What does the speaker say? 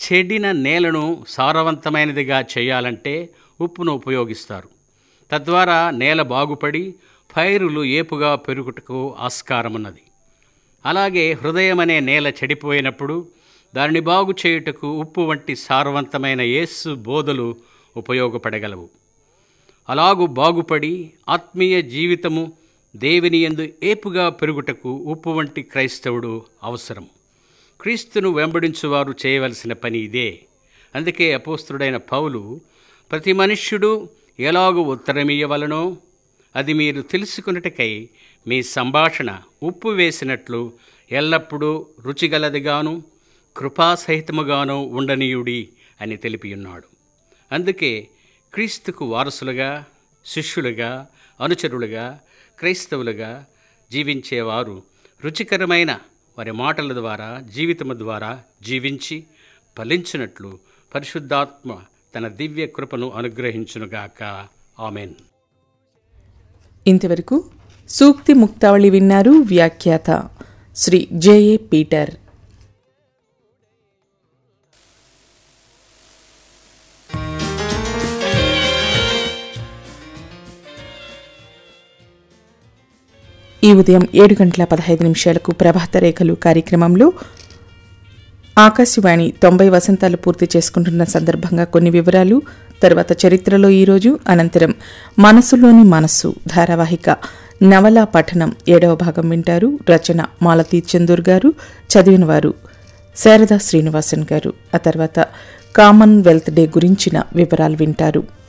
చెడిన నేలను సారవంతమైనదిగా చేయాలంటే ఉప్పును ఉపయోగిస్తారు తద్వారా నేల బాగుపడి పైరులు ఏపుగా పెరుగుటకు ఆస్కారమున్నది అలాగే హృదయం అనే నేల చెడిపోయినప్పుడు దానిని బాగు చేయుటకు ఉప్పు వంటి సారవంతమైన యేసు బోధలు ఉపయోగపడగలవు అలాగు బాగుపడి ఆత్మీయ జీవితము దేవిని ఎందు ఏపుగా పెరుగుటకు ఉప్పు వంటి క్రైస్తవుడు అవసరం క్రీస్తును వెంబడించువారు చేయవలసిన పని ఇదే అందుకే అపోస్తుడైన పౌలు ప్రతి మనుష్యుడు ఎలాగూ ఉత్తరమియ్యవలనో అది మీరు తెలుసుకున్నటకై మీ సంభాషణ ఉప్పు వేసినట్లు ఎల్లప్పుడూ రుచిగలదిగాను కృపాసహితముగాను ఉండనీయుడి అని తెలిపియున్నాడు అందుకే క్రీస్తుకు వారసులుగా శిష్యులుగా అనుచరులుగా క్రైస్తవులుగా జీవించేవారు రుచికరమైన వారి మాటల ద్వారా జీవితము ద్వారా జీవించి ఫలించినట్లు పరిశుద్ధాత్మ తన దివ్య కృపను అనుగ్రహించునుగాక ఆమెన్ ఇంతవరకు సూక్తి ముక్తావళి విన్నారు వ్యాఖ్యాత శ్రీ జేఏ పీటర్ ఈ ఉదయం ఏడు గంటల పదహైదు నిమిషాలకు ప్రభాత రేఖలు కార్యక్రమంలో ఆకాశవాణి తొంభై వసంతాలు పూర్తి చేసుకుంటున్న సందర్భంగా కొన్ని వివరాలు తర్వాత చరిత్రలో ఈరోజు అనంతరం మనసులోని మనస్సు ధారావాహిక నవలా పఠనం ఏడవ భాగం వింటారు రచన మాలతీ చందూర్ గారు చదివినవారు శారదా శ్రీనివాసన్ గారు ఆ తర్వాత కామన్వెల్త్ డే గురించిన వివరాలు వింటారు